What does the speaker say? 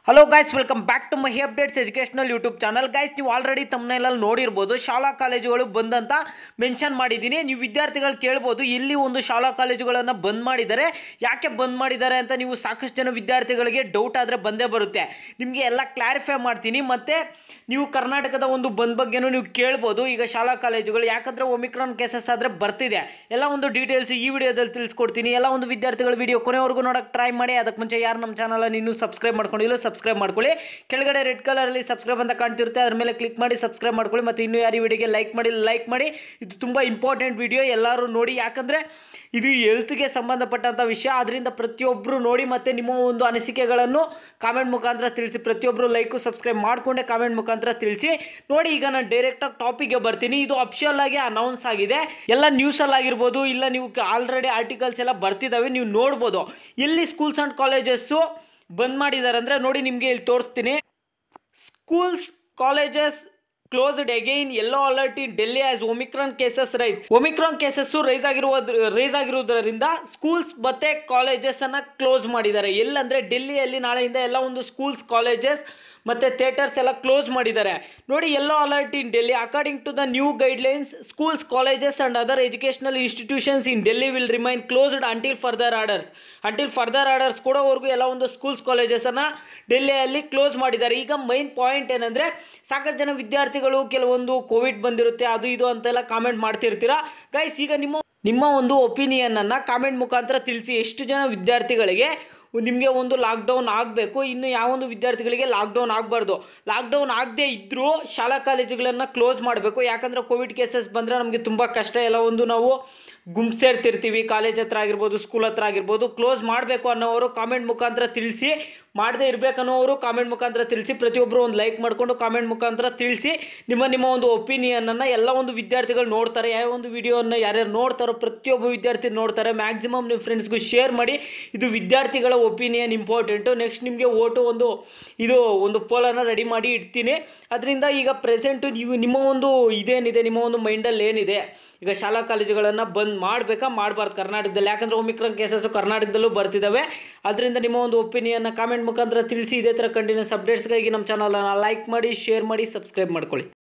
hello guys welcome back to my updates educational YouTube channel guys ನೀವು already ತಮ್ಮನೆಲ್ಲ ನೋಡಿರ್ಬೋದು ಶಾಲಾ ಕಾಲೇಜುಗಳು ಬಂದ್ ಅಂತ ಮೆನ್ಷನ್ ಮಾಡಿದ್ದೀನಿ ನೀವು ವಿದ್ಯಾರ್ಥಿಗಳು ಕೇಳ್ಬೋದು ಇಲ್ಲಿ ಒಂದು ಶಾಲಾ ಕಾಲೇಜುಗಳನ್ನು ಬಂದ್ ಮಾಡಿದ್ದಾರೆ ಯಾಕೆ ಬಂದ್ ಮಾಡಿದ್ದಾರೆ ಅಂತ ನೀವು ಸಾಕಷ್ಟು ಜನ ವಿದ್ಯಾರ್ಥಿಗಳಿಗೆ ಡೌಟ್ ಆದರೆ ಬಂದೇ ಬರುತ್ತೆ ನಿಮಗೆ ಎಲ್ಲ ಕ್ಲಾರಿಫೈ ಮಾಡ್ತೀನಿ ಮತ್ತು ನೀವು ಕರ್ನಾಟಕದ ಒಂದು ಬಂದ್ ಬಗ್ಗೆನೂ ನೀವು ಕೇಳ್ಬೋದು ಈಗ ಶಾಲಾ ಕಾಲೇಜುಗಳು ಯಾಕಂದರೆ ಒಮಿಕ್ರಾನ್ ಕೇಸಸ್ ಆದರೆ ಬರ್ತಿದೆ ಎಲ್ಲ ಒಂದು ಡೀಟೇಲ್ಸ್ ಈ ವಿಡಿಯೋದಲ್ಲಿ ತಿಳಿಸ್ಕೊಡ್ತೀನಿ ಎಲ್ಲ ಒಂದು ವಿದ್ಯಾರ್ಥಿಗಳ ವಿಡಿಯೋ ಕೊನೆವರೆಗೂ ನೋಡೋಕೆ ಟ್ರೈ ಮಾಡಿ ಅದಕ್ಕೆ ಮುಂಚೆ ಯಾರು ನಮ್ಮ ಚಾನಲನ್ನು ಇನ್ನೂ ಸಬ್ಸ್ಕ್ರೈಬ್ ಮಾಡ್ಕೊಂಡಿಲ್ಲ ಸಬ್ಸ್ಕ್ರೈಬ್ ಮಾಡ್ಕೊಳ್ಳಿ ಕೆಳಗಡೆ ರೆಡ್ ಕಲರಲ್ಲಿ ಸಬ್ಸ್ಕ್ರೈಬ್ ಅಂತ ಕಾಣ್ತಿರುತ್ತೆ ಅದ್ರ ಮೇಲೆ ಕ್ಲಿಕ್ ಮಾಡಿ ಸಬ್ಸ್ಕ್ರೈಬ್ ಮಾಡ್ಕೊಳ್ಳಿ ಮತ್ತು ಇನ್ನೂ ಯಾರು ಈ ವಿಡಿಯೋಗೆ ಲೈಕ್ ಮಾಡಿ ಲೈಕ್ ಮಾಡಿ ಇದು ತುಂಬ ಇಂಪಾರ್ಟೆಂಟ್ ವಿಡಿಯೋ ಎಲ್ಲರೂ ನೋಡಿ ಯಾಕಂದರೆ ಇದು ಹೆಲ್ತ್ಗೆ ಸಂಬಂಧಪಟ್ಟಂಥ ವಿಷಯ ಅದರಿಂದ ಪ್ರತಿಯೊಬ್ಬರು ನೋಡಿ ಮತ್ತು ನಿಮ್ಮ ಒಂದು ಅನಿಸಿಕೆಗಳನ್ನು ಕಾಮೆಂಟ್ ಮುಖಾಂತರ ತಿಳಿಸಿ ಪ್ರತಿಯೊಬ್ಬರು ಲೈಕು ಸಬ್ಸ್ಕ್ರೈಬ್ ಮಾಡಿಕೊಂಡೆ ಕಾಮೆಂಟ್ ಮುಖಾಂತರ ತಿಳಿಸಿ ನೋಡಿ ಈಗ ನಾನು ಡೈರೆಕ್ಟಾಗಿ ಟಾಪಿಕ್ಗೆ ಬರ್ತೀನಿ ಇದು ಅಫಿಷಿಯಲ್ ಆಗಿ ಅನೌನ್ಸ್ ಆಗಿದೆ ಎಲ್ಲ ನ್ಯೂಸಲ್ಲಿ ಆಗಿರ್ಬೋದು ಇಲ್ಲ ನೀವು ಆಲ್ರೆಡಿ ಆರ್ಟಿಕಲ್ಸ್ ಎಲ್ಲ ಬರ್ತಿದ್ದಾವೆ ನೀವು ನೋಡ್ಬೋದು ಎಲ್ಲಿ ಸ್ಕೂಲ್ಸ್ ಆ್ಯಂಡ್ ಕಾಲೇಜಸ್ಸು ಬಂದ್ ಮಾಡಿದ್ದಾರೆ ಅಂದರೆ ನೋಡಿ ನಿಮಗೆ ಇಲ್ಲಿ ತೋರಿಸ್ತೀನಿ schools colleges closed again yellow alert in Delhi as omicron cases rise omicron cases rise ಆಗಿರುವ ರೈಸ್ ಆಗಿರುವುದರಿಂದ ಸ್ಕೂಲ್ಸ್ ಮತ್ತೆ ಕಾಲೇಜಸ್ ಅನ್ನ ಕ್ಲೋಸ್ ಮಾಡಿದ್ದಾರೆ ಎಲ್ಲಂದ್ರೆ ಡೆಲ್ಲಿಯಲ್ಲಿ ನಾಳೆಯಿಂದ ಎಲ್ಲ ಒಂದು ಸ್ಕೂಲ್ಸ್ ಕಾಲೇಜಸ್ ಮತ್ತೆ ಥಿಯೇಟರ್ಸ್ ಎಲ್ಲ ಕ್ಲೋಸ್ ಮಾಡಿದ್ದಾರೆ ನೋಡಿ yellow alert in Delhi according to the new guidelines schools colleges and other educational institutions in Delhi will remain closed until further orders until further orders ಕೊಡೋವರೆಗೂ ಎಲ್ಲ ಒಂದು ಸ್ಕೂಲ್ಸ್ ಕಾಲೇಜಸನ್ನು ಡೆಲ್ಲಿಯಲ್ಲಿ ಕ್ಲೋಸ್ ಮಾಡಿದ್ದಾರೆ ಈಗ ಮೈನ್ ಪಾಯಿಂಟ್ ಏನಂದರೆ ಸಾಕಷ್ಟು ಜನ ವಿದ್ಯಾರ್ಥಿಗಳು ಕೆಲವೊಂದು ಕೋವಿಡ್ ಬಂದಿರುತ್ತೆ ಅದು ಇದು ಅಂತೆಲ್ಲ ಕಾಮೆಂಟ್ ಮಾಡ್ತಿರ್ತೀರಾ ಗೈಸ್ ಈಗ ನಿಮ್ಮ ನಿಮ್ಮ ಒಂದು ಒಪಿನಿಯನನ್ನು ಕಾಮೆಂಟ್ ಮುಖಾಂತರ ತಿಳಿಸಿ ಎಷ್ಟು ಜನ ವಿದ್ಯಾರ್ಥಿಗಳಿಗೆ ನಿಮಗೆ ಒಂದು ಲಾಕ್ಡೌನ್ ಆಗಬೇಕು ಇನ್ನು ಯಾವೊಂದು ವಿದ್ಯಾರ್ಥಿಗಳಿಗೆ ಲಾಕ್ಡೌನ್ ಆಗಬಾರ್ದು ಲಾಕ್ಡೌನ್ ಆಗದೇ ಇದ್ದರೂ ಶಾಲಾ ಕಾಲೇಜುಗಳನ್ನು ಕ್ಲೋಸ್ ಮಾಡಬೇಕು ಯಾಕಂದರೆ ಕೋವಿಡ್ ಕೇಸಸ್ ಬಂದರೆ ನಮಗೆ ತುಂಬ ಕಷ್ಟ ಎಲ್ಲ ಒಂದು ನಾವು ಗುಂಪು ಸೇರ್ತಿರ್ತೀವಿ ಕಾಲೇಜ್ ಹತ್ರ ಆಗಿರ್ಬೋದು ಸ್ಕೂಲ್ ಹತ್ರ ಆಗಿರ್ಬೋದು ಕ್ಲೋಸ್ ಮಾಡಬೇಕು ಅನ್ನೋರು ಕಾಮೆಂಟ್ ಮುಖಾಂತರ ತಿಳಿಸಿ ಮಾಡದೇ ಇರಬೇಕನ್ನೋರು ಕಾಮೆಂಟ್ ಮುಖಾಂತರ ತಿಳಿಸಿ ಪ್ರತಿಯೊಬ್ಬರು ಒಂದು ಲೈಕ್ ಮಾಡಿಕೊಂಡು ಕಾಮೆಂಟ್ ಮುಖಾಂತರ ತಿಳಿಸಿ ನಿಮ್ಮ ನಿಮ್ಮ ಒಂದು ಒಪಿನಿಯನನ್ನು ಎಲ್ಲ ಒಂದು ವಿದ್ಯಾರ್ಥಿಗಳು ನೋಡ್ತಾರೆ ಯಾವ ಒಂದು ವಿಡಿಯೋನ ಯಾರ್ಯಾರು ನೋಡ್ತಾರೋ ಪ್ರತಿಯೊಬ್ಬ ವಿದ್ಯಾರ್ಥಿ ನೋಡ್ತಾರೆ ಮ್ಯಾಕ್ಸಿಮಮ್ ನಿಮ್ಮ ಫ್ರೆಂಡ್ಸ್ಗೂ ಶೇರ್ ಮಾಡಿ ಇದು ವಿದ್ಯಾರ್ಥಿಗಳ ಒಪಿನಿಯನ್ ಇಂಪಾರ್ಟೆಂಟು ನೆಕ್ಸ್ಟ್ ನಿಮಗೆ ಓಟು ಒಂದು ಇದು ಒಂದು ಪೋಲನ್ನು ರೆಡಿ ಮಾಡಿ ಇಡ್ತೀನಿ ಅದರಿಂದ ಈಗ ಪ್ರೆಸೆಂಟು ನೀವು ನಿಮ್ಮ ಒಂದು ಇದೇನಿದೆ ನಿಮ್ಮ ಒಂದು ಮೈಂಡಲ್ಲಿ ಏನಿದೆ ಈಗ ಶಾಲಾ ಕಾಲೇಜುಗಳನ್ನು ಬಂದ್ ಮಾಡಬೇಕಾ ಮಾಡಬಾರ್ದು ಕರ್ನಾಟಕದಲ್ಲಿ ಯಾಕಂದರೆ ಒಮಿಕ್ರಾನ್ ಕೇಸಸ್ಸು ಕರ್ನಾಟಕದಲ್ಲೂ ಬರ್ತಿದ್ದಾವೆ ಅದರಿಂದ ನಿಮ್ಮ ಒಂದು ಒಪಿನಿಯನ್ನ ಕಾಮೆಂಟ್ ಮುಖಾಂತರ ತಿಳಿಸಿ ಇದೇ ಥರ ಕಂಟಿನ್ಯೂಸ್ ಅಪ್ಡೇಟ್ಸ್ಗಾಗಿ ನಮ್ಮ ಚಾನಲನ್ನು ಲೈಕ್ ಮಾಡಿ ಶೇರ್ ಮಾಡಿ ಸಬ್ಸ್ಕ್ರೈಬ್ ಮಾಡ್ಕೊಳ್ಳಿ